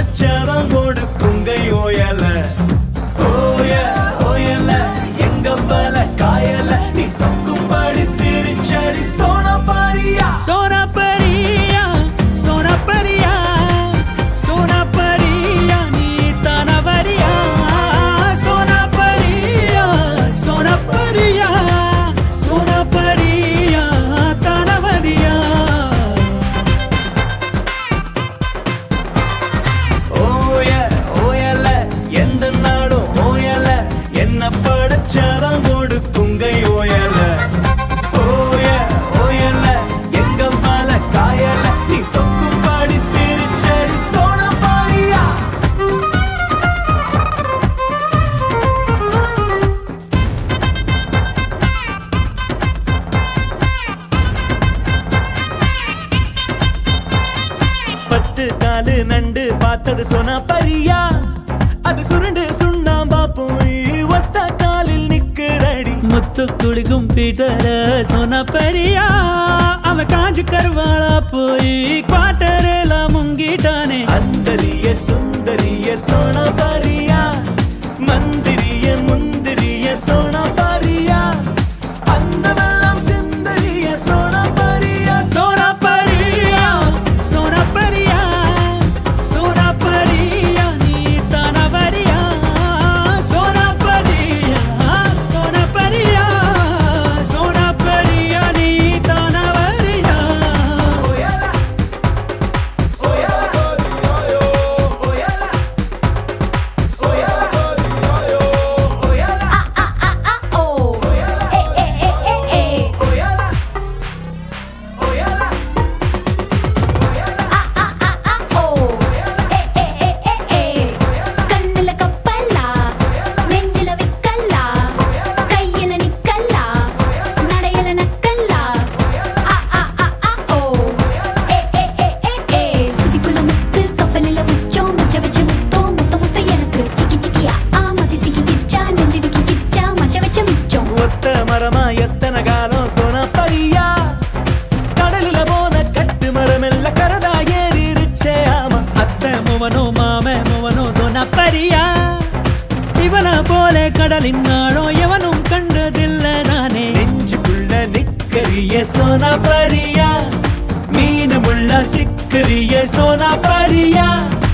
படைச்சவன் கொடுக்குங்கை ஓயல ஓய ஓயல எங்க பல காயல நீ சொக்கும்படி சிரிச்சடி சோன பாரியா சோனா பரியா சோனா பரியா சோனா பரியா நீ தானவரியா சோனா பரியா சோனா பரியா சோனா பரியா தானவரியா ஓய ஓயல எந்த நாடும் ஓயல என்ன படைச்சவன் கொடுக்குங்கை ஓயல ஓய ஓயல எங்க மல காயல நீ சொக்கும்படி சிரிச்சடி சோன பாரியா பத்து காலு நண்டு பார்த்தது சொன்னா பரியா அது சுருண்டு சுண்ணாம்பா போய் ஒத்த காலில் நிக்கிறடி முத்து குளிக்கும் பீட்டர சோனா பரியா அவன் காஞ்சு கருவாளா போய் குவாட்டரேல முங்கிட்டானே அந்தரிய சுந்தரிய சோனா பரியா மந்திரிய முந்திரிய சோனா பரியா அந்த வெள்ளம் சிந்தரிய சோனா பரியா சோனா பரியா சோனா பரியா சோனா பரியா நீ தானவரியா சோனா பரியா சோனா பரியா சோனா பரியா நீ தானவரியா ஓயலா ஓயலா ஓயலா ஓயலா ஓயலா ஓயலா ஓயலா கண்ணுல கப்பல்லா நெஞ்சில விக்கல்லா கையில நிக்கல்லா நடையில நக்கல்லா ஆ ஆ ஆ ஆ ஓ ஏ ஏ ஏ ஏ ஏ சுதிக்குள்ள முத்து கப்பலில உச்சம் மச்ச வச்ச முத்தோ முத்த முத்த எனக்கு சிக்கி சிக்கியா ஆ மதி சிக்கி கிச்சா நெஞ்சிடுக்கி கிச்சா மச்ச வச்ச மிச்சம் ஒத்த மரமா எத்தனை காலம் சொன்ன பரியா கடலில போன கட்டு மரமெல்ல கரதா ஏறிருச்சே ஆமா அத்தை முவனோ மாம முவனோ சொன்ன பரியா இவன போல கடலின் நாளோ எவனும் கண்டதில்ல நானே நெஞ்சுக்குள்ள நிக்கரிய சோனா பரியா மீன் முள்ள சிக்கரிய சோனா பரியா